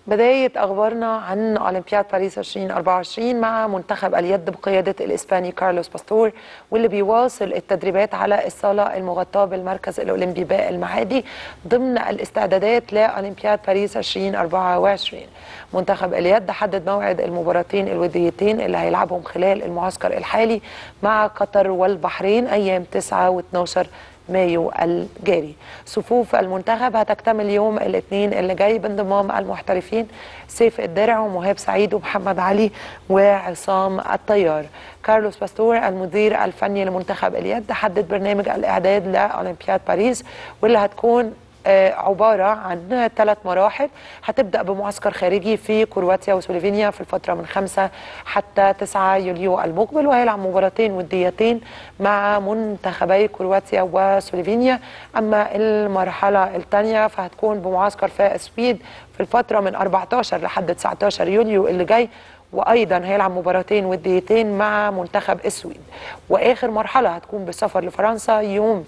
بداية أخبارنا عن أولمبياد باريس 2024 مع منتخب اليد بقيادة الإسباني كارلوس باستور واللي بيواصل التدريبات على الصالة المغطاة بالمركز الأولمبي بالمعادي ضمن الاستعدادات لأولمبياد باريس 2024 منتخب اليد حدد موعد المباراتين الوديتين اللي هيلعبهم خلال المعسكر الحالي مع قطر والبحرين أيام 9 و12 مايو الجاري صفوف المنتخب هتكتمل يوم الاثنين اللي جاي بانضمام المحترفين سيف الدرع ومهاب سعيد ومحمد علي وعصام الطيار كارلوس باستور المدير الفني لمنتخب اليد حدد برنامج الاعداد لاولمبياد باريس واللي هتكون عبارة عن ثلاث مراحل هتبدأ بمعسكر خارجي في كرواتيا وسلوفينيا في الفترة من 5 حتى 9 يوليو المقبل وهيلعب مباراتين وديتين مع منتخبي كرواتيا وسلوفينيا أما المرحلة الثانية فهتكون بمعسكر في السويد في الفترة من 14 لحد 19 يوليو اللي جاي وايضا هيلعب مباراتين وديتين مع منتخب السويد واخر مرحله هتكون بالسفر لفرنسا يوم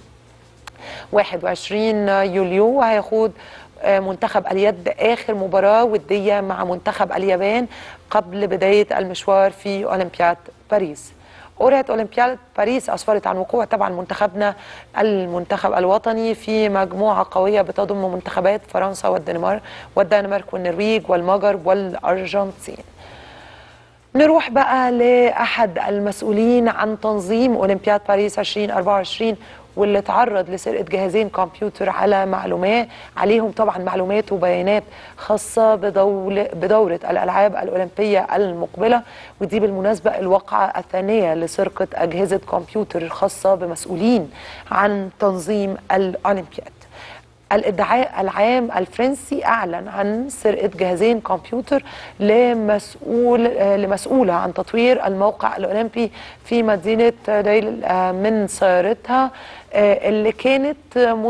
21 يوليو وهيخوض منتخب اليد اخر مباراه وديه مع منتخب اليابان قبل بدايه المشوار في اولمبياد باريس. قرعه اولمبياد باريس اسفرت عن وقوع طبعا منتخبنا المنتخب الوطني في مجموعه قويه بتضم منتخبات فرنسا والدنمارك والدنمارك والنرويج والمجر والارجنتين. نروح بقى لاحد المسؤولين عن تنظيم اولمبياد باريس 2024 واللي تعرض لسرقه جهازين كمبيوتر على معلومات عليهم طبعا معلومات وبيانات خاصه بدول بدوره الالعاب الاولمبيه المقبله ودي بالمناسبه الواقعه الثانيه لسرقه اجهزه كمبيوتر خاصه بمسؤولين عن تنظيم الاولمبياد الادعاء العام الفرنسي اعلن عن سرقه جهازين كمبيوتر لمسؤول لمسؤوله عن تطوير الموقع الاولمبي في مدينه ليل من سيارتها اللي كانت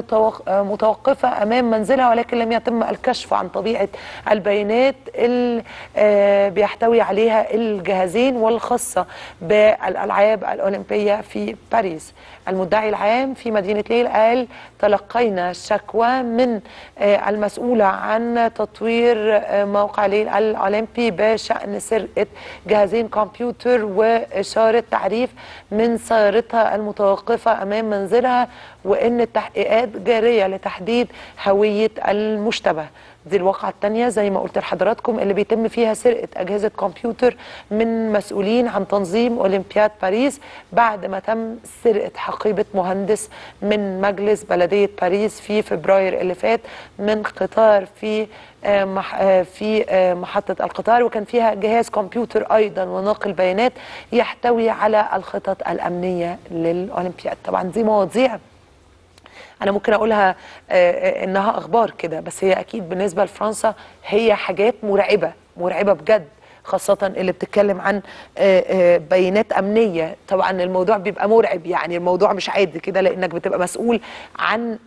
متوقفة أمام منزلها ولكن لم يتم الكشف عن طبيعة البيانات اللي بيحتوي عليها الجهازين والخاصة بالألعاب الأولمبية في باريس المدعي العام في مدينة ليل قال تلقينا شكوى من المسؤولة عن تطوير موقع ليل الأولمبي بشأن سرقة جهازين كمبيوتر وإشارة تعريف من سيارتها المتوقفة أمام منزلها وان التحقيقات جاريه لتحديد هويه المشتبه دي الواقعة الثانية زي ما قلت لحضراتكم اللي بيتم فيها سرقة أجهزة كمبيوتر من مسؤولين عن تنظيم أولمبياد باريس بعد ما تم سرقة حقيبة مهندس من مجلس بلدية باريس في فبراير اللي فات من قطار في في محطة القطار وكان فيها جهاز كمبيوتر أيضا وناقل بيانات يحتوي على الخطط الأمنية للأولمبياد طبعا دي مواضيع انا ممكن اقولها انها اخبار كده بس هي اكيد بالنسبه لفرنسا هي حاجات مرعبه مرعبه بجد خاصة اللي بتتكلم عن بيانات أمنية طبعا الموضوع بيبقى مرعب يعني الموضوع مش عادي كده لأنك بتبقى مسؤول عن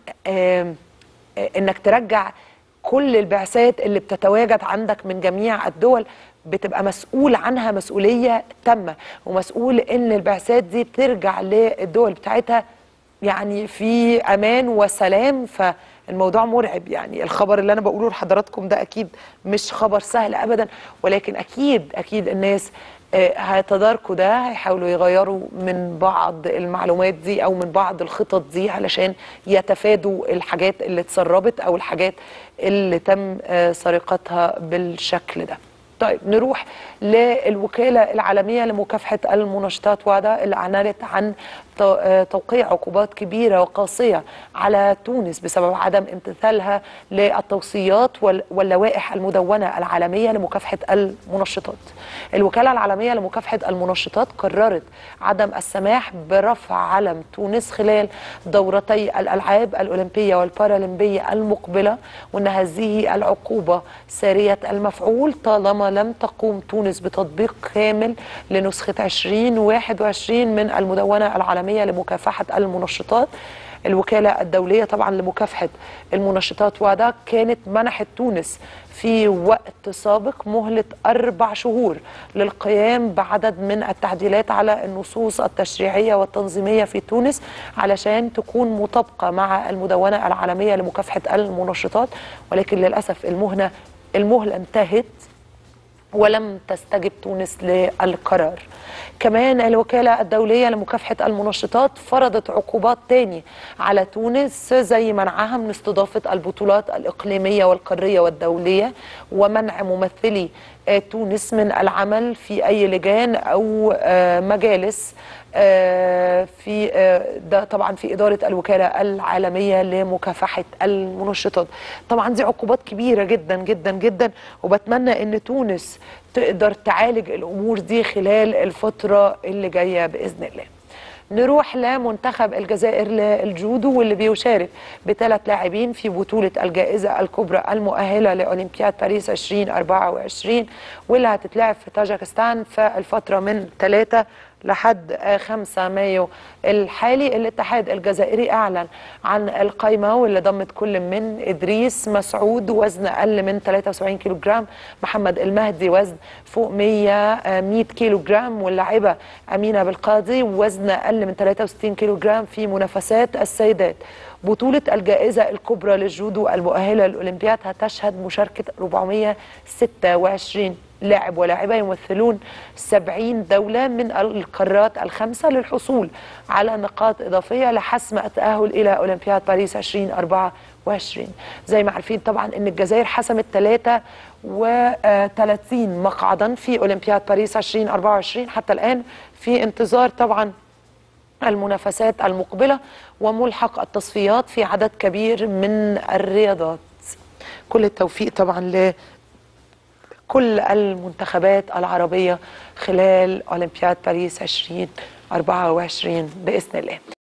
إنك ترجع كل البعثات اللي بتتواجد عندك من جميع الدول بتبقى مسؤول عنها مسؤولية تامة ومسؤول إن البعثات دي ترجع للدول بتاعتها يعني في امان وسلام فالموضوع مرعب يعني الخبر اللي انا بقوله لحضراتكم ده اكيد مش خبر سهل ابدا ولكن اكيد اكيد الناس هيتداركوا ده هيحاولوا يغيروا من بعض المعلومات دي او من بعض الخطط دي علشان يتفادوا الحاجات اللي اتسربت او الحاجات اللي تم سرقتها بالشكل ده طيب نروح للوكالة العالمية لمكافحة المنشطات وعدا اللي أعلنت عن توقيع عقوبات كبيرة وقاسية على تونس بسبب عدم امتثالها للتوصيات واللوائح المدونة العالمية لمكافحة المنشطات الوكالة العالمية لمكافحة المنشطات قررت عدم السماح برفع علم تونس خلال دورتي الألعاب الأولمبية والبارالمبية المقبلة وأن هذه العقوبة سارية المفعول طالما لم تقوم تونس بتطبيق كامل لنسخة 2021 من المدونة العالمية لمكافحة المنشطات الوكالة الدولية طبعا لمكافحة المنشطات وده كانت منحت تونس في وقت سابق مهلة أربع شهور للقيام بعدد من التعديلات على النصوص التشريعية والتنظيمية في تونس علشان تكون مطابقة مع المدونة العالمية لمكافحة المنشطات ولكن للأسف المهنة المهلة انتهت ولم تستجب تونس للقرار كمان الوكالة الدولية لمكافحة المنشطات فرضت عقوبات تاني على تونس زي منعها من استضافة البطولات الإقليمية والقارية والدولية ومنع ممثلي آه، تونس من العمل في أي لجان أو آه، مجالس آه، في آه، ده طبعا في إدارة الوكالة العالمية لمكافحة المنشطات طبعا دي عقوبات كبيرة جدا جدا جدا وبتمنى أن تونس تقدر تعالج الأمور دي خلال الفترة اللي جاية بإذن الله نروح لمنتخب الجزائر للجودو واللي بيشارك بثلاث لاعبين في بطولة الجائزة الكبرى المؤهلة لأولمبياد باريس 2024 واللي هتتلعب في طاجكستان في الفترة من 3 لحد 5 مايو الحالي الاتحاد الجزائري اعلن عن القائمه واللي ضمت كل من ادريس مسعود وزن اقل من 73 كيلو جرام محمد المهدي وزن فوق 100 100 كيلو جرام واللاعبه امينه بالقاضي وزن اقل من 63 كيلو جرام في منافسات السيدات بطولة الجائزة الكبرى للجودو المؤهلة للأولمبياد هتشهد مشاركة 426 لاعب ولاعبة يمثلون 70 دولة من القارات الخمسة للحصول على نقاط إضافية لحسم التأهل إلى أولمبياد باريس 2024 زي ما عارفين طبعا أن الجزائر حسمت 33 مقعدا في أولمبياد باريس 2024 حتى الآن في انتظار طبعا المنافسات المقبلة وملحق التصفيات في عدد كبير من الرياضات كل التوفيق طبعا لكل المنتخبات العربية خلال أولمبياد باريس 2024 بإذن الله